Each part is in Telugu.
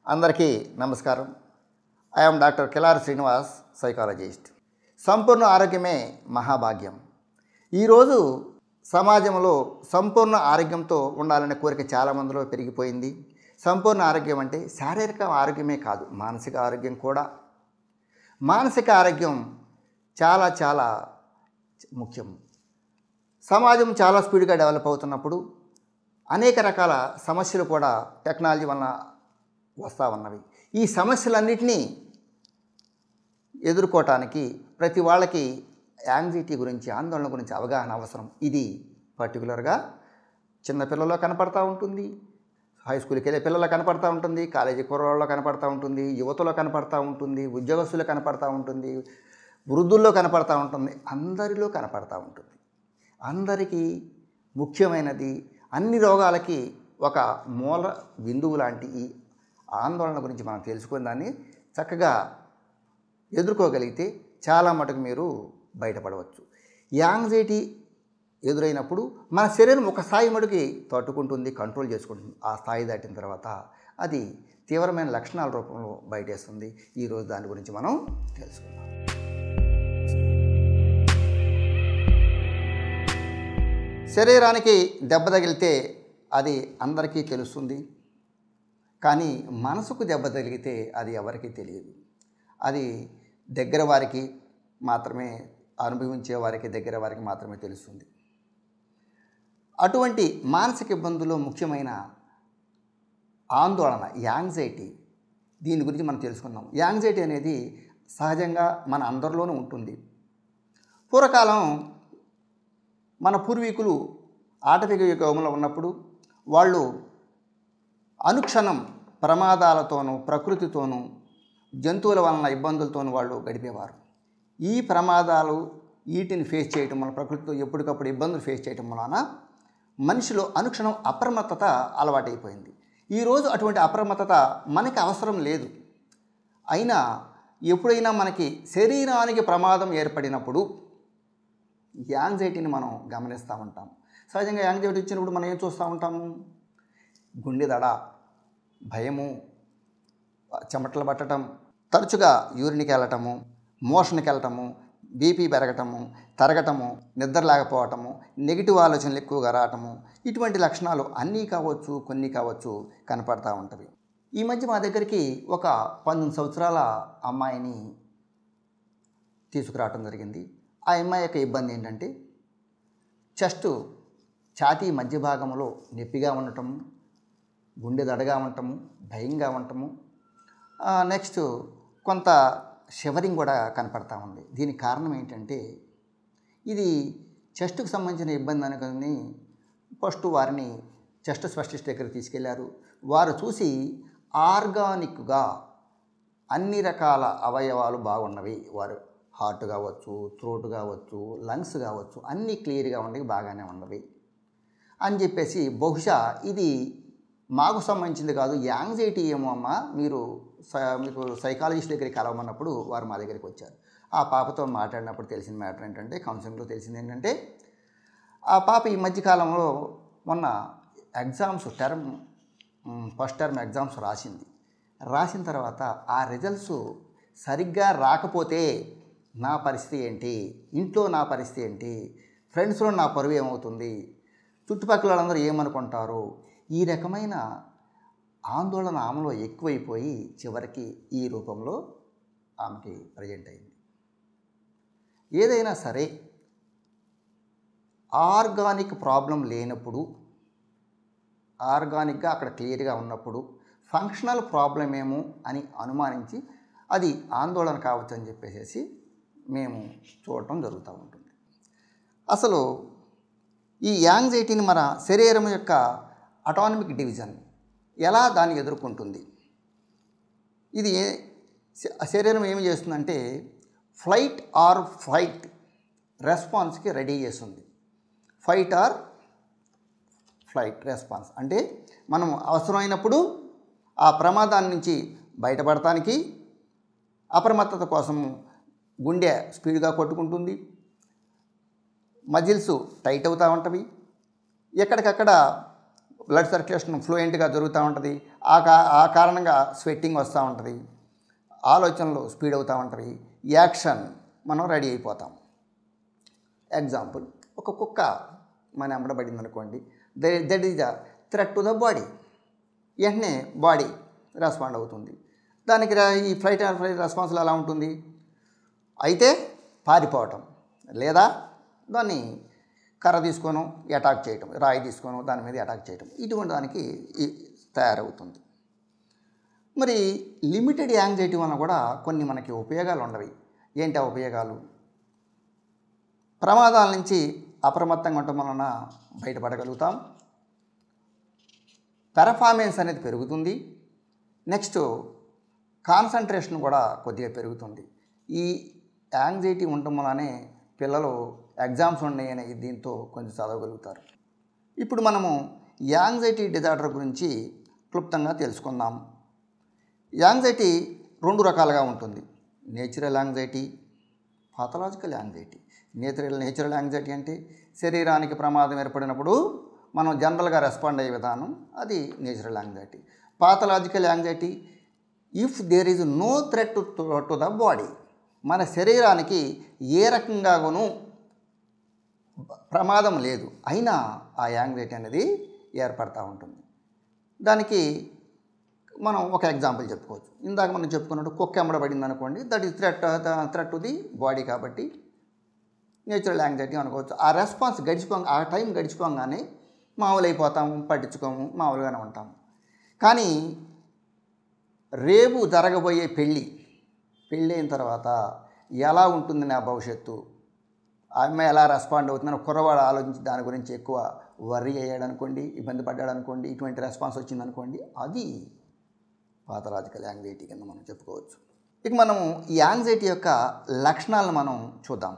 అందరికీ నమస్కారం I'm doctor Kilar Srinivas psychologist సంపూర్ణ ఆరోగ్యమే మహాభాగ్యం ఈరోజు సమాజంలో సంపూర్ణ ఆరోగ్యంతో ఉండాలనే కోరిక చాలామందిలో పెరిగిపోయింది సంపూర్ణ ఆరోగ్యం అంటే శారీరక ఆరోగ్యమే కాదు మానసిక ఆరోగ్యం కూడా మానసిక ఆరోగ్యం చాలా చాలా ముఖ్యం సమాజం చాలా స్పీడ్గా డెవలప్ అవుతున్నప్పుడు అనేక రకాల సమస్యలు కూడా టెక్నాలజీ వలన వస్తూ ఉన్నవి ఈ సమస్యలన్నింటినీ ఎదుర్కోవటానికి ప్రతి వాళ్ళకి యాంగ్జైటీ గురించి ఆందోళన గురించి అవగాహన అవసరం ఇది పర్టికులర్గా చిన్నపిల్లలో కనపడతా ఉంటుంది హై స్కూల్కి వెళ్ళే పిల్లల్లో కనపడతా ఉంటుంది కాలేజీ కుర్రవాళ్ళలో కనపడతా ఉంటుంది యువతలో కనపడతా ఉంటుంది ఉద్యోగస్తులు కనపడతా ఉంటుంది వృద్ధుల్లో కనపడతా ఉంటుంది అందరిలో కనపడతా ఉంటుంది అందరికీ ముఖ్యమైనది అన్ని రోగాలకి ఒక మూల బిందువు లాంటి ఈ ఆందోళన గురించి మనం తెలుసుకుని దాన్ని చక్కగా ఎదుర్కోగలిగితే చాలా మటుకు మీరు బయటపడవచ్చు యాంగ్జైటీ ఎదురైనప్పుడు మన శరీరం ఒక స్థాయి మటుకి తట్టుకుంటుంది కంట్రోల్ చేసుకుంటుంది ఆ స్థాయి దాటిన తర్వాత అది తీవ్రమైన లక్షణాల రూపంలో బయటేస్తుంది ఈరోజు దాని గురించి మనం తెలుసుకుందాం శరీరానికి దెబ్బ తగిలితే అది అందరికీ తెలుస్తుంది కానీ మనసుకు దెబ్బ తగిలితే అది ఎవరికీ తెలియదు అది దగ్గర వారికి మాత్రమే అనుభవించే వారికి దగ్గర వారికి మాత్రమే తెలుస్తుంది అటువంటి మానసిక ఇబ్బందుల్లో ముఖ్యమైన ఆందోళన యాంగ్జైటీ దీని గురించి మనం తెలుసుకుందాం యాంగ్జైటీ అనేది సహజంగా మన అందరిలోనూ ఉంటుంది పూర్వకాలం మన పూర్వీకులు ఆటవిక యుగంలో ఉన్నప్పుడు వాళ్ళు అనుక్షణం ప్రమాదాలతోనూ ప్రకృతితోనూ జంతువుల వలన ఇబ్బందులతోనూ వాళ్ళు గడిపేవారు ఈ ప్రమాదాలు వీటిని ఫేస్ చేయటం వలన ప్రకృతితో ఎప్పటికప్పుడు ఇబ్బందులు ఫేస్ చేయటం వలన మనిషిలో అనుక్షణం అప్రమత్తత అలవాటైపోయింది ఈరోజు అటువంటి అప్రమత్తత మనకి అవసరం లేదు అయినా ఎప్పుడైనా మనకి శరీరానికి ప్రమాదం ఏర్పడినప్పుడు యాంగ్జైటీని మనం గమనిస్తూ ఉంటాం సహజంగా యాంగ్జైటీ వచ్చినప్పుడు మనం ఏం చూస్తూ ఉంటాము గుండె దడ భయము చెమటలు పట్టడం తరచుగా యూరిన్కి వెళ్ళటము మోషన్కి వెళ్ళటము బీపీ పెరగటము తరగటము నిద్ర లేకపోవటము నెగిటివ్ ఆలోచనలు ఎక్కువగా రావటము ఇటువంటి లక్షణాలు అన్నీ కావచ్చు కొన్ని కావచ్చు కనపడతా ఉంటవి ఈ మధ్య మా దగ్గరికి ఒక పంతొమ్మిది సంవత్సరాల అమ్మాయిని తీసుకురావటం జరిగింది ఆ అమ్మాయి యొక్క ఇబ్బంది ఏంటంటే చెస్ట్ ఛాతీ మధ్య భాగంలో నొప్పిగా ఉండటము గుండె దడగా ఉండటము భయంగా ఉండటము నెక్స్ట్ కొంత షివరింగ్ కూడా కనపడతా ఉంది దీనికి కారణం ఏంటంటే ఇది చెస్ట్కు సంబంధించిన ఇబ్బంది అనుకుని ఫస్ట్ వారిని చెస్ట్ స్పెషలిస్ట్ దగ్గర తీసుకెళ్లారు వారు చూసి ఆర్గానిక్గా అన్ని రకాల అవయవాలు బాగున్నవి వారు హార్ట్ కావచ్చు థ్రోట్ కావచ్చు లంగ్స్ కావచ్చు అన్నీ క్లియర్గా ఉండి బాగానే ఉన్నవి అని చెప్పేసి బహుశా ఇది మాకు సంబంధించింది కాదు యాంగ్జైటీ ఏమో అమ్మ మీరు మీకు సైకాలజిస్ట్ దగ్గరికి కలవమన్నప్పుడు వారు మా దగ్గరికి వచ్చారు ఆ పాపతో మాట్లాడినప్పుడు తెలిసిన మ్యాటర్ ఏంటంటే కౌన్సిలింగ్లో తెలిసింది ఏంటంటే ఆ పాప ఈ మధ్యకాలంలో మొన్న exams term first term exams రాసింది రాసిన తర్వాత ఆ రిజల్ట్స్ సరిగ్గా రాకపోతే నా పరిస్థితి ఏంటి ఇంట్లో నా పరిస్థితి ఏంటి ఫ్రెండ్స్లో నా పరువు ఏమవుతుంది చుట్టుపక్కల వాళ్ళందరూ ఏమనుకుంటారు ఈ రకమైన ఆందోళన ఆమెలో ఎక్కువైపోయి చివరికి ఈ రూపంలో ఆమెకి ప్రజెంట్ అయింది ఏదైనా సరే ఆర్గానిక్ ప్రాబ్లం లేనప్పుడు ఆర్గానిక్గా అక్కడ క్లియర్గా ఉన్నప్పుడు ఫంక్షనల్ ప్రాబ్లం ఏమో అని అనుమానించి అది ఆందోళన కావచ్చు అని చెప్పేసి మేము చూడటం జరుగుతూ ఉంటుంది అసలు ఈ యాంగ్జైటీని మన శరీరం యొక్క అటానమిక్ డివిజన్ ఎలా దాన్ని ఎదుర్కొంటుంది ఇది శరీరం ఏమి చేస్తుందంటే ఫ్లైట్ ఆర్ ఫైట్ రెస్పాన్స్కి రెడీ చేస్తుంది ఫైట్ ఆర్ ఫ్లైట్ రెస్పాన్స్ అంటే మనం అవసరమైనప్పుడు ఆ ప్రమాదాన్ని నుంచి బయటపడటానికి అప్రమత్తత కోసం గుండె స్పీడ్గా కొట్టుకుంటుంది మజిల్స్ టైట్ అవుతూ ఉంటవి ఎక్కడికక్కడ బ్లడ్ సర్క్యులేషన్ ఫ్లూయెంట్గా జరుగుతూ ఉంటుంది ఆ కా ఆ కారణంగా స్వెట్టింగ్ వస్తూ ఉంటుంది ఆలోచనలు స్పీడ్ అవుతూ ఉంటాయి యాక్షన్ మనం రెడీ అయిపోతాం ఎగ్జాంపుల్ ఒక కుక్క మన ఎంబడబడింది అనుకోండి that is the threat to the body వెంటనే బాడీ రెస్పాండ్ అవుతుంది దానికి ర- ఈ ఫ్లైట్ అండ్ ఫ్లైట్ రెస్పాన్స్లో ఎలా ఉంటుంది అయితే పారిపోవటం లేదా దాన్ని కర్ర తీసుకోను అటాక్ చేయటం రాయి తీసుకోను దాని మీద అటాక్ చేయటం ఇటువంటి దానికి ఈ- తయారవుతుంది మరి లిమిటెడ్ యాంగ్జైటీ వలన కూడా కొన్ని మనకి ఉపయోగాలు ఉండవి ఏంటి ఆ ఉపయోగాలు ప్రమాదాల నుంచి అప్రమత్తంగా ఉండటం వలన బయటపడగలుగుతాం పెర్ఫార్మెన్స్ అనేది పెరుగుతుంది నెక్స్ట్ కాన్సన్ట్రేషన్ కూడా కొద్దిగా పెరుగుతుంది ఈ యాంగ్జైటీ ఉండటం వలనే పిల్లలు ఎగ్జామ్స్ ఉన్నాయని దీంతో కొంచెం చదవగలుగుతారు ఇప్పుడు మనము యాంగ్జైటీ డిజార్డర్ గురించి క్లుప్తంగా తెలుసుకుందాం యాంగ్జైటీ రెండు రకాలుగా ఉంటుంది natural anxiety pathological anxiety natural natural anxiety అంటే శరీరానికి ప్రమాదం ఏర్పడినప్పుడు మనం జనరల్గా రెస్పాండ్ అయ్యే విధానం అది natural anxiety pathological anxiety if there is no threat to to the body మన శరీరానికి ఏ రకంగానూ ప్రమాదం లేదు అయినా ఆ యాంగ్జైటీ అనేది ఏర్పడతా ఉంటుంది దానికి మనం ఒక ఎగ్జాంపుల్ చెప్పుకోవచ్చు ఇందాక మనం చెప్పుకున్నట్టు కుక్క ఎమ్మడబడింది అనుకోండి that is threat threat to the body కాబట్టి నేచురల్ యాంగ్జైటీ అనుకోవచ్చు ఆ రెస్పాన్స్ గడిచిపో ఆ టైం గడిచిపోగానే మామూలు అయిపోతాము పట్టించుకోము మామూలుగానే ఉంటాము కానీ రేపు జరగబోయే పెళ్ళి పెళ్ళి అయిన తర్వాత ఎలా ఉంటుంది నా భవిష్యత్తు ఆ అమ్మాయి ఎలా రెస్పాండ్ అవుతుందని కుర్రవాడు ఆలోచించి దాని గురించి ఎక్కువ వర్రీ అయ్యాడు అనుకోండి ఇబ్బంది పడ్డాడు అనుకోండి ఇటువంటి రెస్పాన్స్ వచ్చింది అనుకోండి అది పాథలాజికల్ యాంగ్జైటీ కింద మనం చెప్పుకోవచ్చు ఇక మనము ఈ యాంగ్జైటీ యొక్క లక్షణాలను మనం చూద్దాం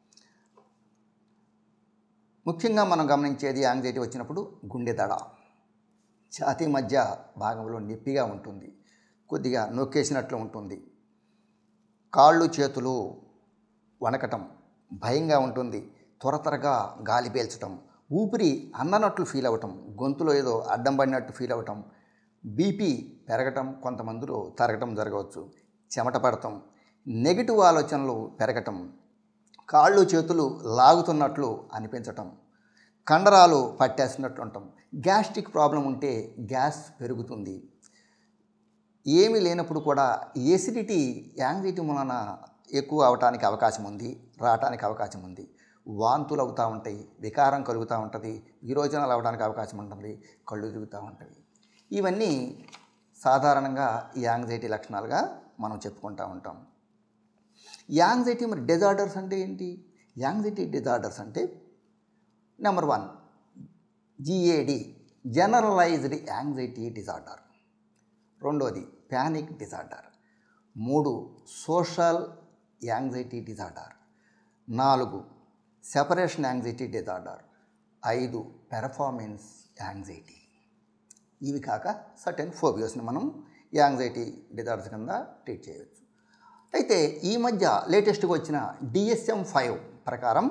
ముఖ్యంగా మనం గమనించేది యాంగ్జైటీ వచ్చినప్పుడు గుండె దడ ఛాతీ మధ్య భాగంలో నొప్పిగా ఉంటుంది కొద్దిగా నొక్కేసినట్లు ఉంటుంది కాళ్ళు చేతులు వణకటం భయంగా ఉంటుంది త్వర త్వరగా గాలి పీల్చటం ఊపిరి అందనట్లు ఫీల్ అవ్వటం గొంతులో ఏదో అడ్డం పడినట్టు ఫీల్ అవ్వటం బీపీ పెరగటం కొంతమందిలో తరగటం జరగవచ్చు చెమట పడటం నెగిటివ్ ఆలోచనలు పెరగటం కాళ్ళు చేతులు లాగుతున్నట్లు అనిపించటం కండరాలు పట్టేస్తున్నట్లు ఉండటం గ్యాస్ట్రిక్ ప్రాబ్లం ఉంటే గ్యాస్ పెరుగుతుంది ఏమీ లేనప్పుడు కూడా ఎసిడిటీ యాంగ్జైటీ వలన ఎక్కువ అవటానికి అవకాశం ఉంది రావటానికి అవకాశం ఉంది వాంతులు అవుతూ ఉంటాయి వికారం కలుగుతూ ఉంటుంది విరోచనాలు అవడానికి అవకాశం ఉంటుంది కళ్ళు తిరుగుతూ ఉంటాయి ఇవన్నీ సాధారణంగా ఈ యాంగ్జైటీ లక్షణాలుగా మనం చెప్పుకుంటూ ఉంటాం యాంగ్జైటీ మరి డిజార్డర్స్ అంటే ఏంటి యాంగ్జైటీ డిజార్డర్స్ అంటే number one GAD generalised anxiety disorder రెండోది ప్యానిక్ డిజార్డర్ మూడు సోషల్ యాంగ్జైటీ డిజార్డర్ నాలుగు సెపరేషన్ యాంగ్జైటీ డిజార్డర్ ఐదు పెర్ఫార్మెన్స్ యాంగ్జైటీ ఇవి కాక సర్టెన్ ఫోబియోస్ని మనం యాంగ్జైటీ డిజార్డర్స్ కింద ట్రీట్ చేయవచ్చు అయితే ఈ మధ్య లేటెస్ట్గా వచ్చిన డిఎస్ఎం ఫైవ్ ప్రకారం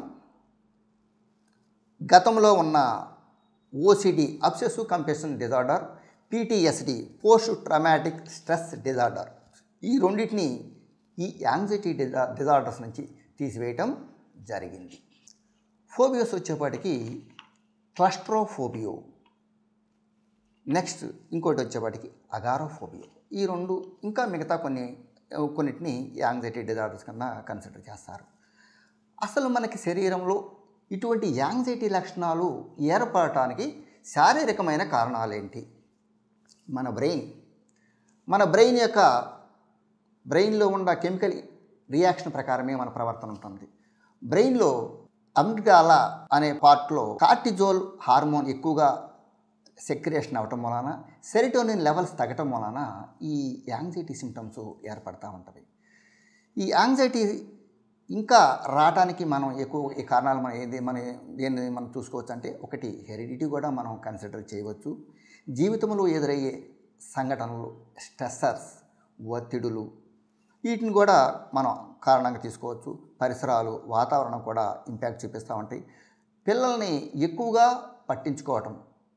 గతంలో ఉన్న OCD obsessive compulsion disorder PTSD post traumatic stress disorder ఈ రెండింటిని ఈ యాంగ్జైటీ డిజా డిజార్డర్స్ నుంచి తీసివేయటం జరిగింది ఫోబియోస్ వచ్చేపాటికి క్లస్ట్రోఫోబియో నెక్స్ట్ ఇంకోటి వచ్చేపాటికి అగారోఫోబియో ఈ రెండు ఇంకా మిగతా కొన్ని కొన్నిటిని యాంగ్జైటీ డిజార్డర్స్ కింద కన్సిడర్ చేస్తారు అసలు మనకి శరీరంలో ఇటువంటి యాంగ్జైటీ లక్షణాలు ఏర్పడటానికి శారీరకమైన కారణాలేంటి మన బ్రెయిన్ మన బ్రెయిన్ యొక్క బ్రెయిన్లో ఉన్న కెమికల్ రియాక్షన్ ప్రకారమే మన ప్రవర్తన ఉంటుంది బ్రెయిన్లో అమిగ్డాల అనే పార్ట్లో కార్టిజోల్ హార్మోన్ ఎక్కువగా సెక్రియేషన్ అవటం వలన సెరిటోనిన్ లెవెల్స్ తగ్గటం వలన ఈ యాంగ్జైటీ సిమ్టమ్స్ ఏర్పడతా ఉంటుంది ఈ యాంగ్జైటీ ఇంకా రావడానికి మనం ఎక్కువ ఈ కారణాలు మనం ఏది మన దేన్ని మనం చూసుకోవచ్చు అంటే ఒకటి హెరిడిటీ కూడా మనం కన్సిడర్ చేయవచ్చు జీవితంలో ఎదురయ్యే సంఘటనలు స్ట్రెస్సర్స్ ఒత్తిడులు వీటిని కూడా మనం కారణంగా తీసుకోవచ్చు పరిసరాలు వాతావరణం కూడా ఇంపాక్ట్ చూపిస్తూ ఉంటాయి పిల్లల్ని ఎక్కువగా పట్టించుకోవటం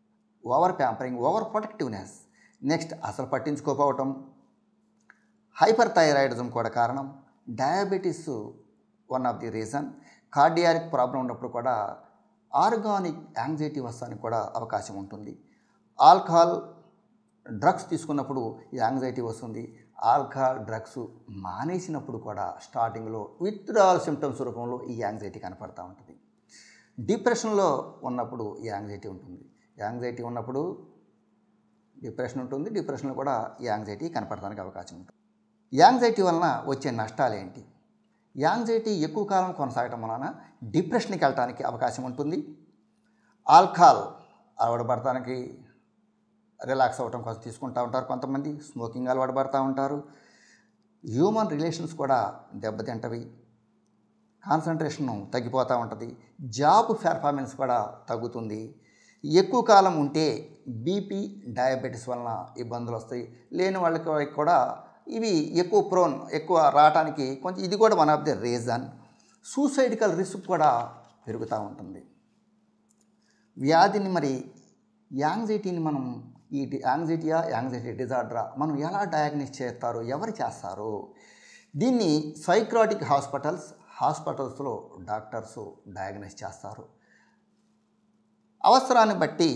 over pampering over protectiveness next అసలు పట్టించుకోకపోవటం హైపర్ థైరాయిడిజం కూడా కారణం diabetes one of the reason cardiac problem ఉన్నప్పుడు కూడా ఆర్గానిక్ యాంగ్జైటీ వస్తానికి కూడా అవకాశం ఉంటుంది ఆల్కహాల్ డ్రగ్స్ తీసుకున్నప్పుడు ఈ యాంగ్జైటీ వస్తుంది ఆల్కహాల్ డ్రగ్స్ మానేసినప్పుడు కూడా స్టార్టింగ్లో విత్డ్రాల్ సిమ్టమ్స్ రూపంలో ఈ యాంగ్జైటీ కనపడతా ఉంటుంది డిప్రెషన్లో ఉన్నప్పుడు ఈ యాంగ్జైటీ ఉంటుంది యాంగ్జైటీ ఉన్నప్పుడు డిప్రెషన్ ఉంటుంది డిప్రెషన్లో కూడా ఈ యాంగ్జైటీ కనపడడానికి అవకాశం ఉంటుంది యాంగ్జైటీ వలన వచ్చే నష్టాలు ఏంటి యాంగ్జైటీ ఎక్కువ కాలం కొనసాగటం వలన డిప్రెషన్కి వెళ్ళటానికి అవకాశం ఉంటుంది ఆల్కహాల్ అలవాటు పడటానికి రిలాక్స్ అవ్వటం కోసం తీసుకుంటూ ఉంటారు కొంతమంది స్మోకింగ్ అలవాటు పడుతూ ఉంటారు హ్యూమన్ రిలేషన్స్ కూడా దెబ్బతింటవి కాన్సన్ట్రేషన్ తగ్గిపోతూ ఉంటుంది జాబ్ పెర్ఫార్మెన్స్ కూడా తగ్గుతుంది ఎక్కువ కాలం ఉంటే బీపీ డయాబెటీస్ వలన ఇబ్బందులు వస్తాయి లేని వాళ్ళకి కూడా ఇవి ఎక్కువ ప్రోన్ ఎక్కువ రావడానికి కొంచెం ఇది కూడా one of the reason suicidal risk కూడా పెరుగుతూ ఉంటుంది వ్యాధిని మరి యాంగ్జైటీని మనం ఈ యాంగ్జైటీయా యాంగ్జైటీ డిజార్డరా మనం ఎలా డయాగ్నోస్ చేస్తారు ఎవరు చేస్తారు దీన్ని సైక్రాటిక్ హాస్పిటల్స్ హాస్పిటల్స్లో డాక్టర్స్ డయాగ్నోస్ చేస్తారు అవసరాన్ని బట్టి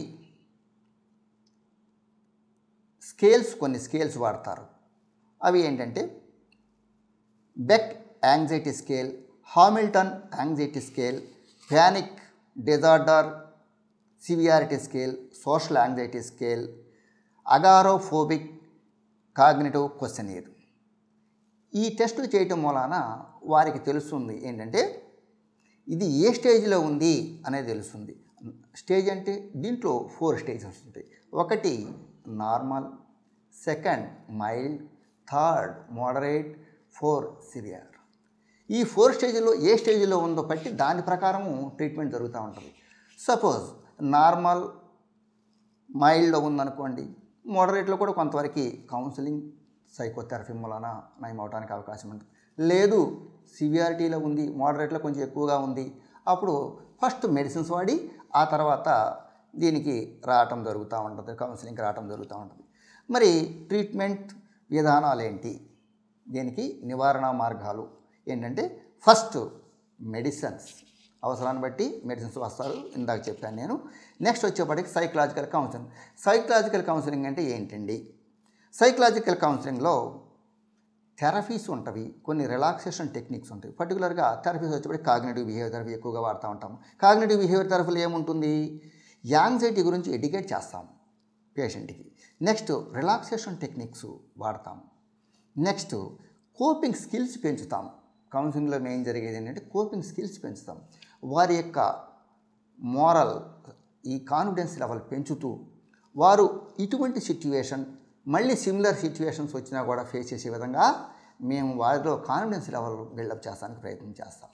స్కేల్స్ కొన్ని స్కేల్స్ వాడతారు అవి ఏంటంటే Beck anxiety scale Hamilton anxiety scale panic disorder severity scale social anxiety scale agoraphobic cognitive questionnaire ఈ టెస్టులు చేయటం మూలాన వారికి తెలుస్తుంది ఏంటంటే ఇది ఏ స్టేజ్లో ఉంది అనేది తెలుస్తుంది స్టేజ్ అంటే దీంట్లో ఫోర్ స్టేజెస్ ఉంటాయి ఒకటి normal second mild third moderate four severe ఈ ఫోర్ స్టేజ్లో ఏ స్టేజ్లో ఉందో బట్టి దాని ప్రకారము ట్రీట్మెంట్ జరుగుతూ ఉంటుంది సపోజ్ నార్మల్ మైల్డ్లో ఉందనుకోండి మోడరేట్లో కూడా కొంతవరకు కౌన్సిలింగ్ సైకోథెరపీ మూలన నయం అవడానికి అవకాశం ఉంటుంది లేదు సివియారిటీలో ఉంది మోడరేట్లో కొంచెం ఎక్కువగా ఉంది అప్పుడు ఫస్ట్ మెడిసిన్స్ వాడి ఆ తర్వాత దీనికి రావటం జరుగుతూ ఉంటుంది కౌన్సిలింగ్కి రావటం జరుగుతూ ఉంటుంది మరి ట్రీట్మెంట్ విధానాలు ఏంటి దీనికి నివారణ మార్గాలు ఏంటంటే ఫస్ట్ మెడిసిన్స్ అవసరాన్ని బట్టి మెడిసిన్స్ వస్తారు ఇందాక చెప్పాను నేను నెక్స్ట్ వచ్చేప్పటికి సైకలాజికల్ కౌన్సిలింగ్ సైకలాజికల్ కౌన్సిలింగ్ అంటే ఏంటండి సైకలాజికల్ కౌన్సిలింగ్లో థెరపీస్ ఉంటవి కొన్ని రిలాక్సేషన్ టెక్నిక్స్ ఉంటాయి పర్టికులర్గా థెరపీస్ వచ్చేప్పటికి కాగ్నేటివ్ బిహేవియర్ థెరపీ ఎక్కువగా వాడుతూ ఉంటాము కాగ్నేటివ్ బిహేవియర్ థెరపీలో ఏముంటుంది యాంగ్జైటీ గురించి ఎడ్యుకేట్ చేస్తాం పేషెంట్కి నెక్స్ట్ రిలాక్సేషన్ టెక్నిక్స్ వాడతాం నెక్స్ట్ కోపింగ్ స్కిల్స్ పెంచుతాం కౌన్సిలింగ్లో మెయిన్ జరిగేది ఏంటంటే కోపింగ్ స్కిల్స్ పెంచుతాం వారి యొక్క మోరల్ ఈ కాన్ఫిడెన్స్ లెవెల్ పెంచుతూ వారు ఇటువంటి సిట్యువేషన్ మళ్ళీ సిమిలర్ సిచ్యువేషన్స్ వచ్చినా కూడా ఫేస్ చేసే విధంగా మేము వారిలో కాన్ఫిడెన్స్ లెవెల్ బిల్డప్ చేస్తానికి ప్రయత్నం చేస్తాం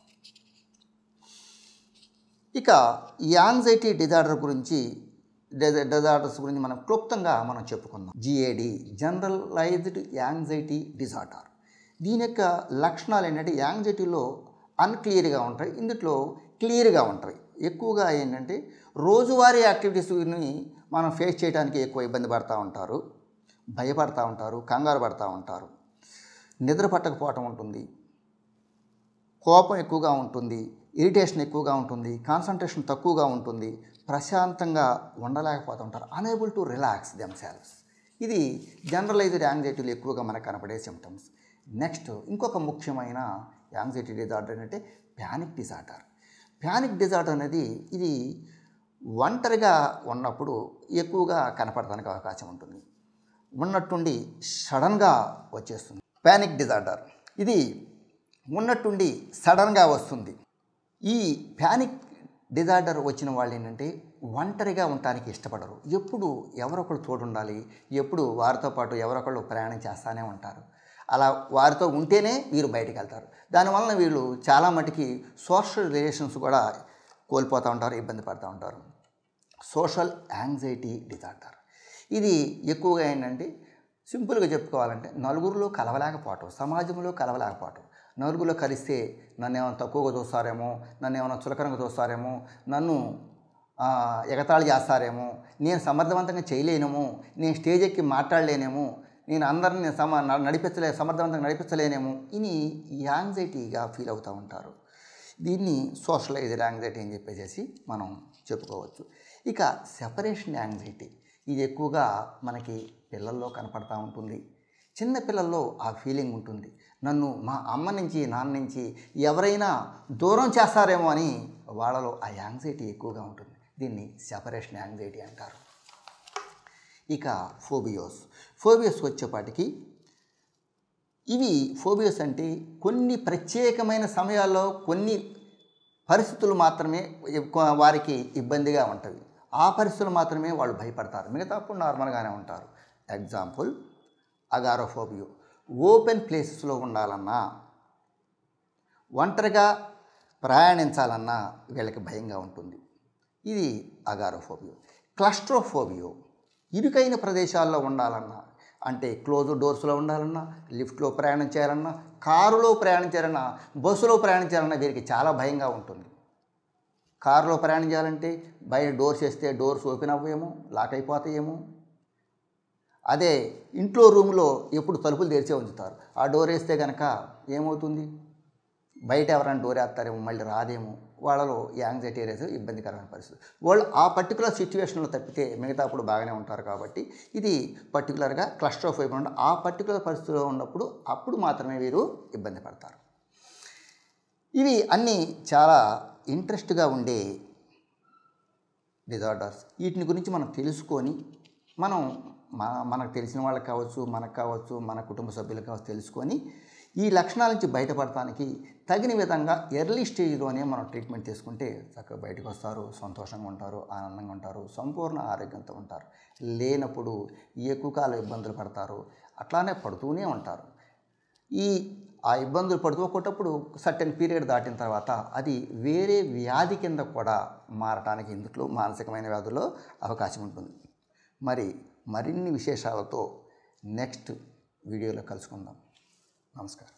ఇక యాంగ్జైటీ డిజార్డర్ గురించి డిజార్డర్స్ గురించి మనం క్లుప్తంగా మనం చెప్పుకుందాం జిఏడి జనరలైజ్డ్ యాంగ్జైటీ డిజార్డర్ దీని యొక్క లక్షణాలు ఏంటంటే యాంగ్జైటీలో అన్క్లియర్గా ఉంటాయి ఇందులో క్లియర్గా ఉంటాయి ఎక్కువగా ఏంటంటే రోజువారీ యాక్టివిటీస్ని మనం ఫేస్ చేయడానికి ఎక్కువ ఇబ్బంది పడుతూ ఉంటారు భయపడతా ఉంటారు కంగారు పడుతూ ఉంటారు నిద్ర పట్టకపోవటం ఉంటుంది కోపం ఎక్కువగా ఉంటుంది ఇరిటేషన్ ఎక్కువగా ఉంటుంది కాన్సన్ట్రేషన్ తక్కువగా ఉంటుంది ప్రశాంతంగా ఉండలేకపోతూ ఉంటారు unable to relax themselves ఇది జనరలైజ్డ్ యాంగ్జైటీలు ఎక్కువగా మనకు కనపడే సిమ్టమ్స్ నెక్స్ట్ ఇంకొక ముఖ్యమైన యాంగ్జైటీ డిజార్డర్ ఏంటంటే ప్యానిక్ డిజార్డర్ ప్యానిక్ డిజార్డర్ అనేది ఇది ఒంటరిగా ఉన్నప్పుడు ఎక్కువగా కనపడడానికి అవకాశం ఉంటుంది ఉన్నట్టుండి సడన్గా వచ్చేస్తుంది ప్యానిక్ డిజార్డర్ ఇది ఉన్నట్టుండి సడన్గా వస్తుంది ఈ ప్యానిక్ డిజార్డర్ వచ్చిన వాళ్ళు ఏంటంటే ఒంటరిగా ఉండటానికి ఇష్టపడరు ఎప్పుడు ఎవరొకరు తోడు ఉండాలి ఎప్పుడు వారితో పాటు ఎవరొకళ్ళు ప్రయాణం చేస్తూనే ఉంటారు అలా వారితో ఉంటేనే వీరు బయటికి వెళ్తారు దానివలన వీళ్ళు చాలా మటుకి సోషల్ రిలేషన్స్ కూడా కోల్పోతూ ఉంటారు ఇబ్బంది పడుతూ ఉంటారు సోషల్ యాంగ్జైటీ డిజార్డర్ ఇది ఎక్కువగా ఏంటంటే సింపుల్గా చెప్పుకోవాలంటే నలుగురిలో కలవలేకపోవటం సమాజంలో కలవలేకపోవటం నలుగురిలో కలిస్తే నన్ను ఏమైనా తక్కువగా చూస్తారేమో నన్ను ఏమైనా చులకనగా చూస్తారేమో నన్ను ఆ, ఎగతాళి చేస్తారేమో నేను సమర్థవంతంగా చేయలేనేమో నేను స్టేజ్ ఎక్కి మాట్లాడలేనేమో నేను అందరిని సమ న- నడిపించలే సమర్థవంతంగా నడిపించలేనేమో ఇని యాంగ్జైటీగా ఫీల్ అవుతూ ఉంటారు దీన్ని సోషలైజ్డ్ యాంగ్జైటీ అని చెప్పేసి మనం చెప్పుకోవచ్చు ఇక సెపరేషన్ యాంగ్జైటీ ఇది ఎక్కువగా మనకి పిల్లల్లో కనపడతా ఉంటుంది చిన్న పిల్లల్లో ఆ ఫీలింగ్ ఉంటుంది నన్ను మా అమ్మ నుంచి నాన్న నుంచి ఎవరైనా దూరం చేస్తారేమో అని వాళ్ళలో ఆ యాంగ్జైటీ ఎక్కువగా ఉంటుంది దీన్ని సెపరేషన్ యాంగ్జైటీ అంటారు ఇక ఫోబియోస్ ఫోబియోస్ వచ్చేపాటికి ఇవి ఫోబియోస్ అంటే కొన్ని ప్రత్యేకమైన సమయాల్లో కొన్ని పరిస్థితులు మాత్రమే ఎక్కువ- వారికి ఇబ్బందిగా ఉంటుంది ఆ పరిస్థితులు మాత్రమే వాళ్ళు భయపడతారు మిగతా అప్పుడు నార్మల్గానే ఉంటారు ఎగ్జాంపుల్ అగారోఫోబియో ఓపెన్ ప్లేసెస్లో ఉండాలన్నా ఒంటరిగా ప్రయాణించాలన్నా వీళ్ళకి భయంగా ఉంటుంది ఇది అగారోఫోబియో క్లస్ట్రోఫోబియో ఇరుకైన ప్రదేశాల్లో ఉండాలన్నా అంటే క్లోజ్ డోర్స్లో ఉండాలన్నా లిఫ్ట్లో ప్రయాణం చేయాలన్నా కారులో ప్రయాణం చేయాలన్నా బస్సులో ప్రయాణం చేయాలన్నా వీరికి చాలా భయంగా ఉంటుంది కారులో ప్రయాణం చేయాలంటే బయట డోర్స్ వేస్తే డోర్స్ ఓపెన్ అవ్వేమో లాక్ అయిపోతాయేమో అదే ఇంట్లో రూమ్లో ఎప్పుడు తలుపులు తెరిచే ఉంచుతారు ఆ డోర్ వేస్తే కనుక ఏమవుతుంది బయట ఎవరైనా డోర్ వేస్తారేమో మళ్ళీ రాదేమో వాళ్ళలో యాంగ్జైటీ రేస్ ఇబ్బందికరమైన పరిస్థితి వాళ్ళు ఆ పర్టికులర్ సిచ్యువేషన్లో తప్పితే మిగతా అప్పుడు బాగానే ఉంటారు కాబట్టి ఇది పర్టికులర్గా క్లస్టర్ ఆఫ్ అయిపోయి ఆ పర్టికులర్ పరిస్థితిలో ఉన్నప్పుడు అప్పుడు మాత్రమే వీరు ఇబ్బంది పడతారు ఇవి అన్నీ చాలా ఇంట్రెస్ట్గా ఉండే డిజార్డర్స్ వీటిని గురించి మనం తెలుసుకొని మనం మన మనకు తెలిసిన వాళ్ళకి కావచ్చు మనకు కావచ్చు మన కుటుంబ సభ్యులకు కావచ్చు తెలుసుకొని ఈ లక్షణాల నుంచి బయటపడటానికి తగిన విధంగా ఎర్లీ స్టేజ్లోనే మనం ట్రీట్మెంట్ తీసుకుంటే చక్కగా బయటకు వస్తారు సంతోషంగా ఉంటారు ఆనందంగా ఉంటారు సంపూర్ణ ఆరోగ్యంతో ఉంటారు లేనప్పుడు ఎక్కువ కాలం ఇబ్బందులు పడతారు అట్లానే పడుతూనే ఉంటారు ఈ ఆ ఇబ్బందులు పడుతూ ఒకటప్పుడు సర్టెన్ పీరియడ్ దాటిన తర్వాత అది వేరే వ్యాధి కింద కూడా మారటానికి ఇందులో మానసికమైన వ్యాధుల్లో అవకాశం ఉంటుంది మరి మరిన్ని విశేషాలతో నెక్స్ట్ వీడియోలో కలుసుకుందాం నమస్కారం